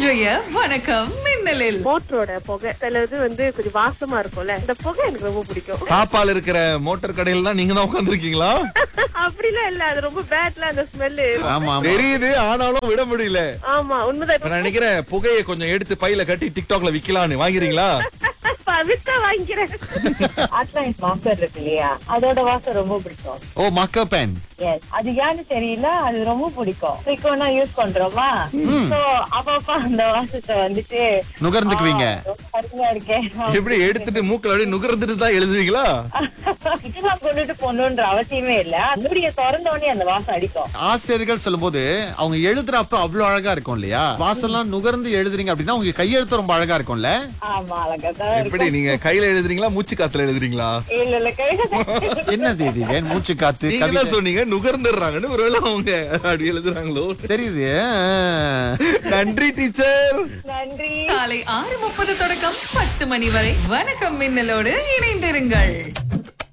இன்றைய வணக்கம் மின்னலில் மோட்டரோட புகை சிலது வந்து கொஞ்சம் வாசமா இருக்கும்ல இந்த புகை எனக்கு ரொம்ப பிடிக்கும் தாப்பால் இருக்கிற மோட்டார் கடையில தான் நீங்க தான் உட்காந்துருக்கீங்களா அப்படிலாம் இல்ல அது ரொம்ப பேட்ல அந்த ஸ்மெல்லு ஆமா ஆமா தெரியுது ஆனாலும் விட முடியல ஆமா உண்மைதான் இப்ப நான் நினைக்கிறேன் புகையை கொஞ்சம் எடுத்து பையில கட்டி டிக்டாக்ல விக்கலாம்னு வாங்குறீங்களா இப்ப வித்தா வாங்கிக்கிறேன் அட்லாண்ட் மாஸ்டர் இருக்கு இல்லையா அதோட வாசம் ரொம்ப பிடிக்கும் ஓ மக்க பேன் எஸ் அது ஏன்னு தெரியல அது ரொம்ப பிடிக்கும் ஃப்ரீக்வெண்டா யூஸ் பண்றோமா சோ அப்பப்ப அந்த வாசத்தை வந்துட்டு நுகர்ந்துக்குவீங்க ஆ, ரொம்ப அருமையா இருக்கேன் எப்படி எடுத்துட்டு மூக்கல அப்படியே நுகர்ந்துட்டு தான் எழுதுவீங்களா இதெல்லாம் கொண்டுட்டு போகணுன்ற அவசியமே இல்ல மூடிய திறந்த உடனே அந்த வாசம் அடிக்கும் ஆசிரியர்கள் சொல்லும்போது அவங்க எழுதுறப்ப அவ்வளவு அழகா இருக்கும் இல்லையா வாசல்லாம் நுகர்ந்து எழுதுறீங்க அப்படின்னா உங்க கையெழுத்து ரொம்ப அழகா இருக்கும்ல ஆமா அழகா தான் எப்படி இருக்கும் நீங்க கையில எழுதுறீங்களா மூச்சு காத்துல எழுதுறீங்களா இல்ல இல்ல கை என்னது இது ஏன் மூச்சு காத்து நீங்க கவிதை தான் சொன்னீங்க நுகர்ந்துடுறாங்கன்னு ஒருவேளை அவங்க அப்படி எழுதுறாங்களோ தெரியுது ஆ. நன்றி டீச்சர் நன்றி காலை ஆறு முப்பது தொடக்கம் பத்து மணி வரை வணக்கம் மின்னலோடு இணைந்திருங்கள்